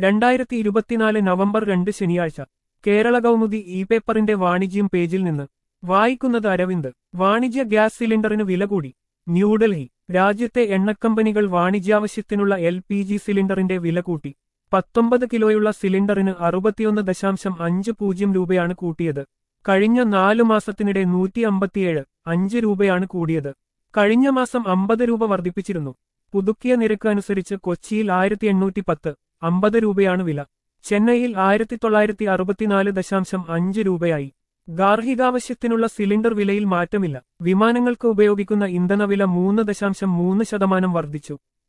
രണ്ടായിരത്തി ഇരുപത്തിനാല് നവംബർ രണ്ട് ശനിയാഴ്ച കേരള കൗമുദി ഇ പേപ്പറിന്റെ വാണിജ്യം പേജിൽ നിന്ന് വായിക്കുന്നത് അരവിന്ദ് വാണിജ്യ ഗ്യാസ് സിലിണ്ടറിന് വില കൂടി ന്യൂഡൽഹി രാജ്യത്തെ എണ്ണക്കമ്പനികൾ വാണിജ്യാവശ്യത്തിനുള്ള എൽ പി ജി സിലിണ്ടറിന്റെ വില കൂട്ടി പത്തൊമ്പത് കിലോയുള്ള സിലിണ്ടറിന് അറുപത്തിയൊന്ന് ദശാംശം അഞ്ച് പൂജ്യം രൂപയാണ് കൂട്ടിയത് കഴിഞ്ഞ നാലു മാസത്തിനിടെ നൂറ്റി അമ്പത്തിയേഴ് അഞ്ച് രൂപയാണ് കൂടിയത് കഴിഞ്ഞ മാസം അമ്പത് രൂപ വർദ്ധിപ്പിച്ചിരുന്നു പുതുക്കിയ നിരക്ക് അനുസരിച്ച് കൊച്ചിയിൽ ആയിരത്തി എണ്ണൂറ്റി പത്ത് അമ്പത് രൂപയാണ് വില ചെന്നൈയിൽ ആയിരത്തി തൊള്ളായിരത്തി അറുപത്തിനാല് ദശാംശം അഞ്ച് രൂപയായി ഗാർഹികാവശ്യത്തിനുള്ള സിലിണ്ടർ വിലയിൽ മാറ്റമില്ല വിമാനങ്ങൾക്ക് ഉപയോഗിക്കുന്ന ഇന്ധനവില മൂന്ന് ദശാംശം മൂന്ന് ശതമാനം വർദ്ധിച്ചു